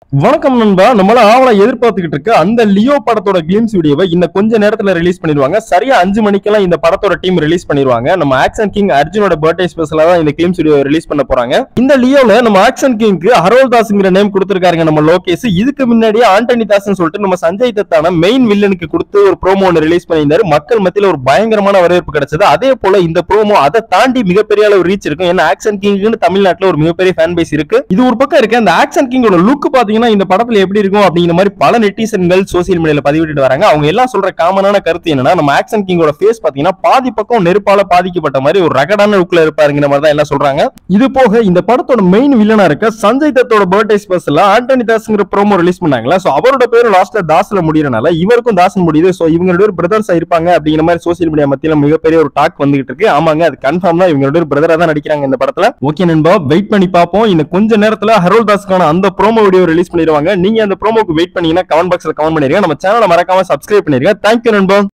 வணக்கம் நண்பா நம்மள ஆவலா எதிர்பார்த்துக்கிட்டு இருக்க அந்த லியோ படத்தோட கிளிம்ஸ் வீடியோவை இன்னும் கொஞ்ச நேரத்துல ரிலீஸ் பண்ணிடுவாங்க சரியா அஞ்சு மணிக்கெல்லாம் இந்த படத்தோட டீம் ரிலீஸ் பண்ணிடுவாங்க நம்ம ஆக்ஷன் கிங் அர்ஜுனோட பர்த்டே ஸ்பெஷலா தான் இந்த கிளிம்ஸ் வீடியோ ரிலீஸ் பண்ண போறாங்க இந்த லியோல நம்ம ஆக்ஷன் கிங்க்கு ஹரோல் தாஸ்ங்கிற நேம் கொடுத்திருக்காருங்க நம்ம லோகேஷ் இதுக்கு முன்னாடியே ஆண்டனி தாஸ்னு சொல்லிட்டு நம்ம சஞ்சய் தத்தான மெயின் வில்லனுக்கு கொடுத்து ஒரு ப்ரோமோ ஒன்று ரிலீஸ் பண்ணியிருந்தாரு மக்கள் மத்தியில ஒரு பயங்கரமான வரவேற்பு கிடைச்சது அதே போல இந்த ப்ரோமோ அதை தாண்டி மிகப்பெரிய அளவு ரீச் இருக்கும் ஏன்னா ஆக்ஷன் கிங்னு தமிழ்நாட்டுல ஒரு மிகப்பெரிய ஃபேன் பேஸ் இருக்கு இது ஒரு பக்கம் இருக்கு அந்த ஆக்ஷன் கிங்கோட லுக் பாத்தீங்கன்னா இந்த படத்துல எப்படி இருக்கும் அப்படிங்கிற மாதிரி பல நெட்டிசன்கள் சோசியல் மீடியால பதிவிட்டு வராங்க அவங்க எல்லாம் சொல்ற காமனான கருத்து என்னன்னா நம்ம ஆக்ஷன் கிங்கோட ஃபேஸ் பாத்தீங்கன்னா பாதி பக்கம் நெருப்பால பாதிக்கப்பட்ட மாதிரி ஒரு ரகடான லுக்ல இருப்பாருங்கிற மாதிரி தான் எல்லாம் சொல்றாங்க இது போக இந்த படத்தோட மெயின் வில்லனா இருக்க சஞ்சய் தத்தோட பர்த்டே ஸ்பெஷல்ல ஆண்டனி தாஸ்ங்கிற ப்ரோமோ ரிலீஸ் பண்ணாங்களா சோ அவரோட பேரும் லாஸ்ட்ல தாஸ்ல முடியறனால இவருக்கும் தாசன் முடியுது சோ இவங்க ரெண்டு பேரும் பிரதர்ஸா இருப்பாங்க அப்படிங்கிற மாதிரி சோசியல் மீடியா மத்தியில மிகப்பெரிய ஒரு டாக் வந்துகிட்டு இருக்கு ஆமாங்க அது கன்ஃபார்ம் தான் இவங்க ரெண்டு பேரும் பிரதரா தான் நடிக்கிறாங்க இந்த படத்துல ஓகே நண்பா வெயிட் பண்ணி பார்ப்போம் இந்த கொஞ்ச நேரத்துல ஹரோல் தாஸ்க்கான அந்த ப்ரோமோ வீடியோ ரிலீஸ் பண்ணிடுவாங்க நீங்க அந்த ப்ரோமோக்கு வெயிட் பண்ணீங்கன்னா கமெண்ட் பாக்ஸ்ல கமெண்ட் பண்ணிருங்க நம்ம சேனலை மறக்காம சப்ஸ்கிரைப் பண்ணிருங்க தேங்க்யூ நண்பா